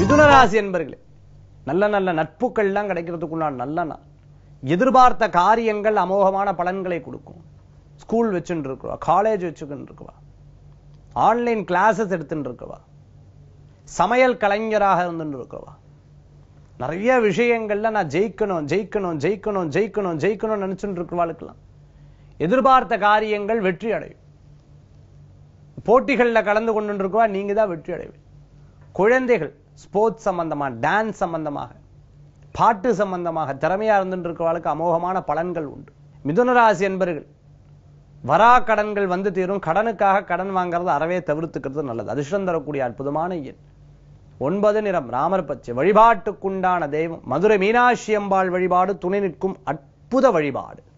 மிதுனராசி என்பர்களே நல்ல நல்ல நட்புகள்லாம் கிடைக்கிறதுக்குள்ளான நல்ல நாள் எதிர்பார்த்த காரியங்கள் அமோகமான பலன்களை கொடுக்கும் ஸ்கூல் வச்சுட்டு இருக்குவா காலேஜ் வச்சுக்கிட்டு இருக்குவா ஆன்லைன் கிளாஸஸ் எடுத்துட்டு இருக்கவா சமையல் கலைஞராக இருந்துட்டு இருக்கவா நிறைய விஷயங்கள்ல நான் ஜெயிக்கணும் ஜெயிக்கணும் ஜெயிக்கணும் ஜெயிக்கணும் ஜெயிக்கணும்னு நினைச்சுட்டு இருக்கிறவாளுக்கெல்லாம் எதிர்பார்த்த காரியங்கள் வெற்றி அடையும் போட்டிகள்ல கலந்து கொண்டு இருக்கவா நீங்க தான் வெற்றி அடைவீங்க குழந்தைகள் ஸ்போர்ட்ஸ் சம்பந்தமா டான்ஸ் சம்பந்தமாக பாட்டு சம்பந்தமாக திறமையா இருந்துட்டு இருக்கிறவளுக்கு அமோகமான பலன்கள் உண்டு மிதுனராசி என்பர்கள் வரா கடன்கள் வந்து தீரும் கடனுக்காக கடன் வாங்குறது அறவே தவிர்த்துக்கிறது நல்லது அதிர்ஷ்டம் தரக்கூடிய அற்புதமான எண் ஒன்பது நிறம் ராமர் பச்சை வழிபாட்டுக்குண்டான தெய்வம் மதுரை மீனாட்சி அம்பாள் வழிபாடு துணை நிற்கும் அற்புத வழிபாடு